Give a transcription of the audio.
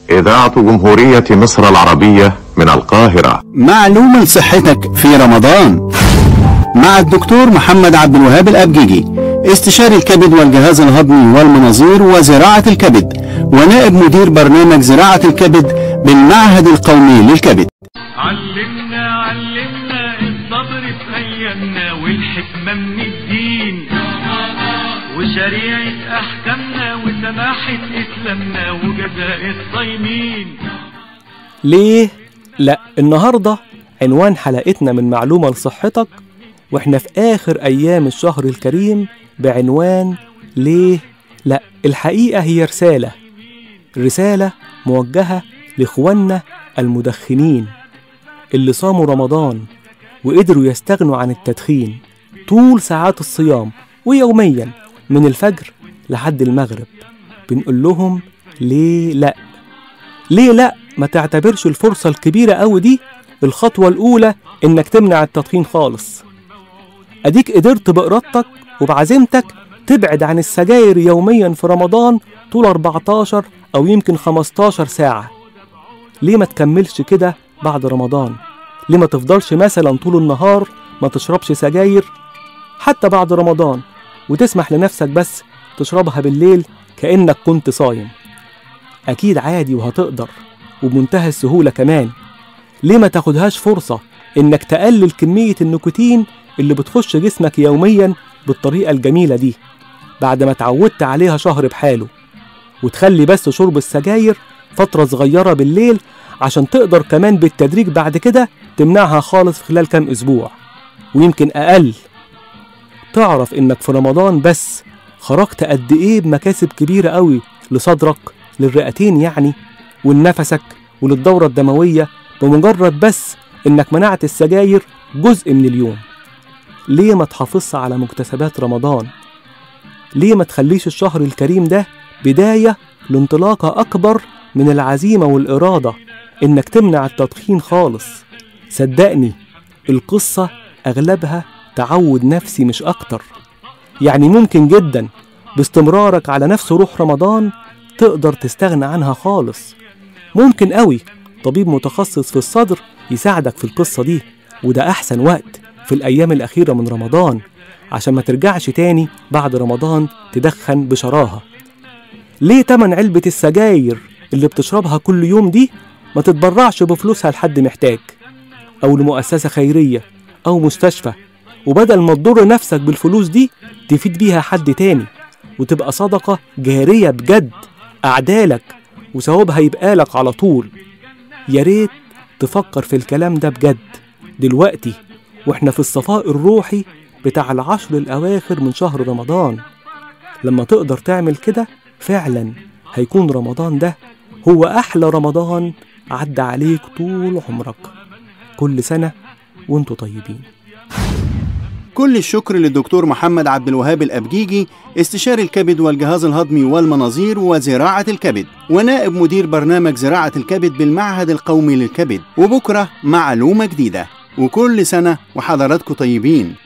إذاعة جمهورية مصر العربية من القاهرة معلومة لصحتك في رمضان مع الدكتور محمد عبد الوهاب الأبجيجي استشاري الكبد والجهاز الهضمي والمناظير وزراعة الكبد ونائب مدير برنامج زراعة الكبد بالمعهد القومي للكبد علمنا علمنا الصبر في ايامنا والحكمة من الدين وشريعة احكامنا وسماحة اسلامنا وجزاء الصايمين ليه؟ لا النهاردة عنوان حلقتنا من معلومة لصحتك واحنا في آخر أيام الشهر الكريم بعنوان ليه؟ لا الحقيقة هي رسالة رسالة موجهة لإخواننا المدخنين اللي صاموا رمضان وقدروا يستغنوا عن التدخين طول ساعات الصيام ويوميا من الفجر لحد المغرب بنقول لهم ليه لأ ليه لأ ما تعتبرش الفرصة الكبيرة أوي دي الخطوة الأولى إنك تمنع التدخين خالص أديك قدرت بإرادتك وبعزيمتك تبعد عن السجاير يوميا في رمضان طول 14 أو يمكن 15 ساعة ليه ما تكملش كده بعد رمضان ليه ما تفضلش مثلا طول النهار ما تشربش سجاير حتى بعد رمضان وتسمح لنفسك بس تشربها بالليل كأنك كنت صايم أكيد عادي وهتقدر وبمنتهى السهولة كمان ليه ما تاخدهاش فرصة إنك تقلل كمية النيكوتين اللي بتخش جسمك يوميا بالطريقة الجميلة دي بعد ما اتعودت عليها شهر بحاله وتخلي بس شرب السجاير فترة صغيرة بالليل عشان تقدر كمان بالتدريج بعد كده تمنعها خالص في خلال كام أسبوع ويمكن أقل تعرف إنك في رمضان بس خرجت قد إيه بمكاسب كبيرة قوي لصدرك للرئتين يعني ولنفسك وللدورة الدموية بمجرد بس إنك منعت السجاير جزء من اليوم ليه ما تحافظش على مكتسبات رمضان ليه ما تخليش الشهر الكريم ده بداية لانطلاقة أكبر من العزيمة والإرادة إنك تمنع التدخين خالص صدقني القصة أغلبها تعود نفسي مش أكتر يعني ممكن جدا باستمرارك على نفس روح رمضان تقدر تستغنى عنها خالص ممكن قوي طبيب متخصص في الصدر يساعدك في القصة دي وده أحسن وقت في الأيام الأخيرة من رمضان عشان ما ترجعش تاني بعد رمضان تدخن بشراهة ليه تمن علبة السجاير اللي بتشربها كل يوم دي ما تتبرعش بفلوسها لحد محتاج أو لمؤسسة خيرية أو مستشفى وبدل ما تضر نفسك بالفلوس دي تفيد بيها حد تاني وتبقى صدقة جارية بجد أعدالك وثوابها يبقى لك على طول يا ريت تفكر في الكلام ده بجد دلوقتي واحنا في الصفاء الروحي بتاع العشر الأواخر من شهر رمضان لما تقدر تعمل كده فعلا هيكون رمضان ده هو أحلى رمضان عدى عليك طول عمرك كل سنة وانتوا طيبين كل الشكر للدكتور محمد عبد الوهاب الأبجيجي استشاري الكبد والجهاز الهضمي والمناظير وزراعة الكبد ونائب مدير برنامج زراعة الكبد بالمعهد القومي للكبد وبكرة معلومة جديدة وكل سنة وحضراتكم طيبين